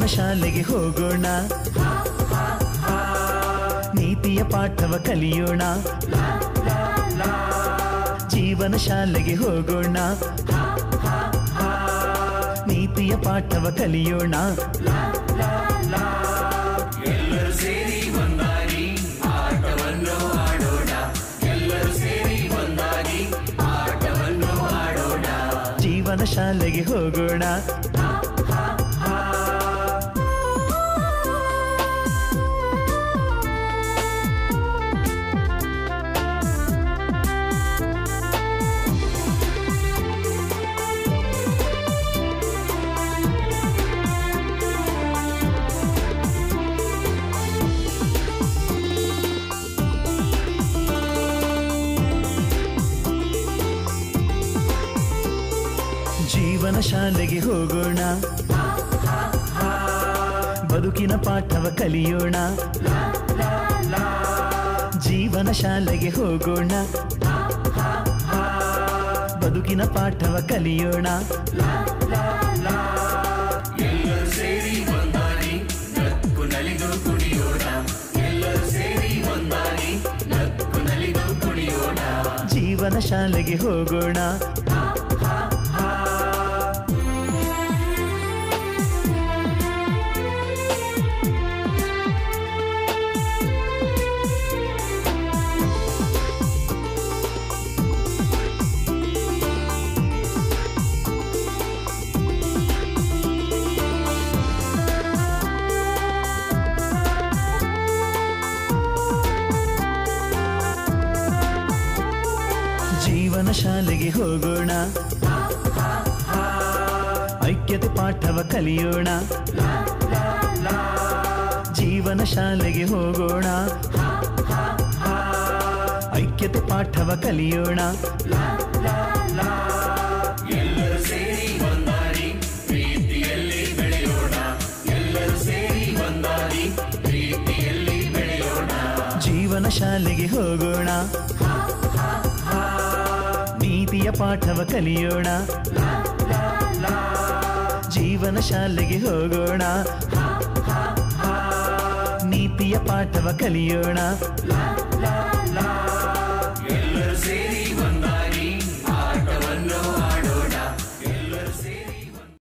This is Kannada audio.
ಶಾಲೆಗೆ ಹೋಗೋಣ ನೀತಿಯ ಪಾಠವ ಕಲಿಯೋಣ ಜೀವನ ಶಾಲೆಗೆ ಹೋಗೋಣ ನೀತಿಯ ಪಾಠವ ಕಲಿಯೋಣ ಎಲ್ಲರೂ ಸೇರಿ ಒಂದಾಗಿ ಆಟವನ್ನು ಆಡೋಣ ಎಲ್ಲರೂ ಸೇರಿ ಒಂದಾಗಿ ಆಟವನ್ನು ಆಡೋಣ ಜೀವನ ಶಾಲೆಗೆ ಹೋಗೋಣ ಜೀವನ ಶಾಲೆಗೆ ಹೋಗೋಣ ಬದುಕಿನ ಪಾಠವ ಕಲಿಯೋಣ ಜೀವನ ಶಾಲೆಗೆ ಹೋಗೋಣ ಬದುಕಿನ ಪಾಠವ ಕಲಿಯೋಣ ಎಲ್ಲರೂ ಸೇರಿ ಒಂದಾಗಿ ನಕ್ಕು ನಲಿದು ಕುಣಿಯೋಣ ಎಲ್ಲರೂ ಸೇರಿ ಒಂದಾಗಿ ನಕ್ಕು ನಲಿದು ಕುಣಿಯೋಣ ಜೀವನ ಶಾಲೆಗೆ ಹೋಗೋಣ ಜೀವನ ಶಾಲೆಗೆ ಹೋಗೋಣ ಐಕ್ಯತೆ ಪಾಠವ ಕಲಿಯೋಣ ಜೀವನ ಶಾಲೆಗೆ ಹೋಗೋಣ ಐಕ್ಯತೆ ಪಾಠವ ಕಲಿಯೋಣ ಎಲ್ಲರೂ ಸೇರಿ ಒಂದಾಗಿ ಪ್ರೀತಿಯಲ್ಲಿ ಬೆಳೆಯೋಣ ಎಲ್ಲರೂ ಸೇರಿ ಒಂದಾಗಿ ಪ್ರೀತಿಯಲ್ಲಿ ಬೆಳೆಯೋಣ ಜೀವನ ಶಾಲೆಗೆ ಹೋಗೋಣ ನೀತಿಯ ಪಾಠವ ಕಲಿಯೋಣ ಜೀವನ ಶಾಲೆಗೆ ಹೋಗೋಣ ನೀತಿಯ ಪಾಠವ ಕಲಿಯೋಣ ಎಲ್ಲರೂ ಸೇರಿ